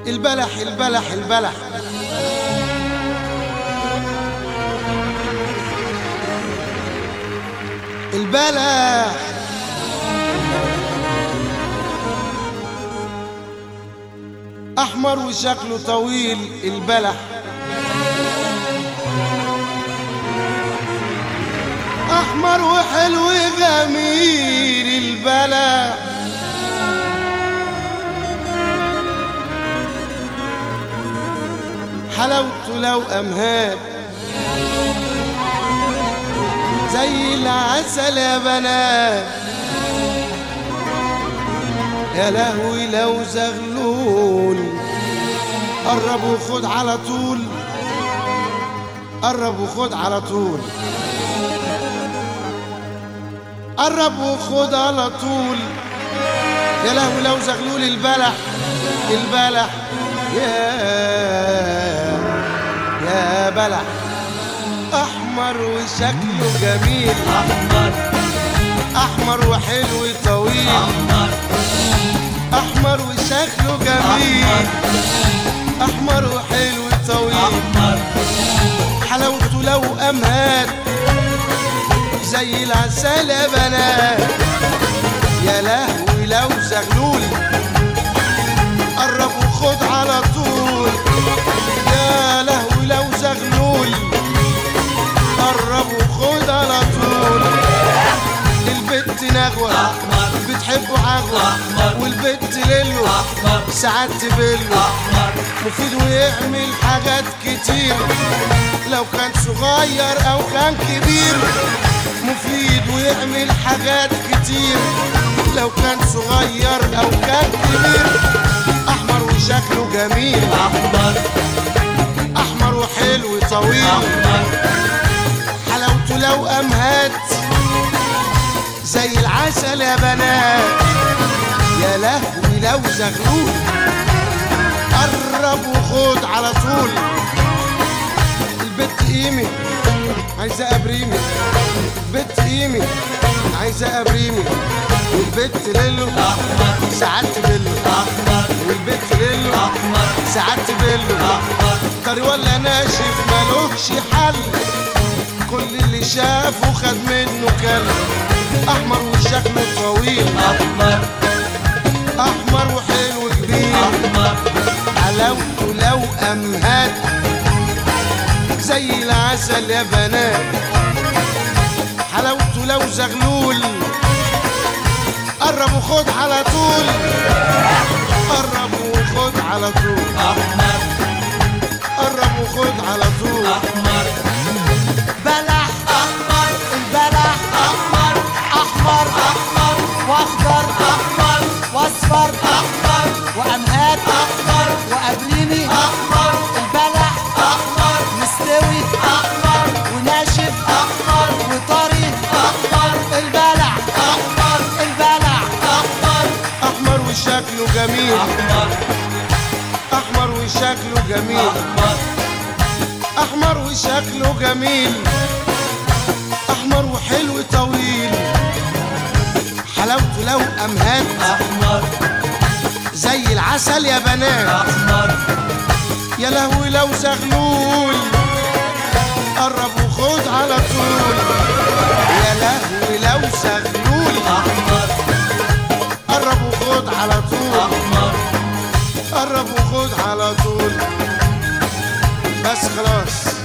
البلح البلح البلح البلح احمر وشكله طويل البلح احمر وحلو جميل البلح حلاوته لو امهات زي العسل يا بنات يا لهوي لو زغلول قرب وخد على طول قرب وخد على طول قرب وخد على طول يا لهوي لو زغلول البلح البلح يا يا بلح احمر وشكله جميل احمر احمر وحلو طويل احمر احمر وشكله جميل احمر وحلو طويل احمر حلاوته لو امهات زي العسل يا بنات يا لهوي لو زغلول قرب وخد على طول يا لهوي لو زغلول قرب وخد على طول البت نغوة احمر بتحبه عغوة أحمر. والبت ليلو احمر ساعات تبله احمر مفيد ويعمل حاجات كتير لو كان صغير او كان كبير مفيد ويعمل حاجات كتير لو كان صغير او كان كبير احمر وشكله جميل احمر احمر وحلو طويل احمر حلاوته لو امهات زي العسل يا بنات يا لهوي لو زغلول قرب وخد على طول البت قيمي عايزة ابريمي البت قيمي عايزة ابريمي والبت ليلو احمر ساعات تبلو احمر والبت ليلو احمر ساعات تبلو احمر طري ولا ناشف ملوكش حل كل اللي شافه خد منه كلب احمر وشكله طويل احمر احمر وحلو كبير احمر حلاوته لو امهات زي العسل يا بنات حلاوته لو زغلول قرب وخد على طول قرب وخد على طول احمر قرب وخد على طول احمر بلح احمر البلح احمر احمر احمر واخضر احمر واصفر احمر وامهات احمر وقبليني احمر البلح احمر مستوي احمر وناشف احمر وطري احمر البلح احمر البلح احمر احمر وشكله جميل احمر احمر وشكله جميل احمر احمر وشكله جميل احمر وحلو طويل حلاوته لو امهات احمر زي العسل يا بنات احمر يا لهوي لو زغلول قرب وخد على طول يا لهوي لو زغلول احمر قرب وخد على طول احمر قرب وخد على طول بس خلاص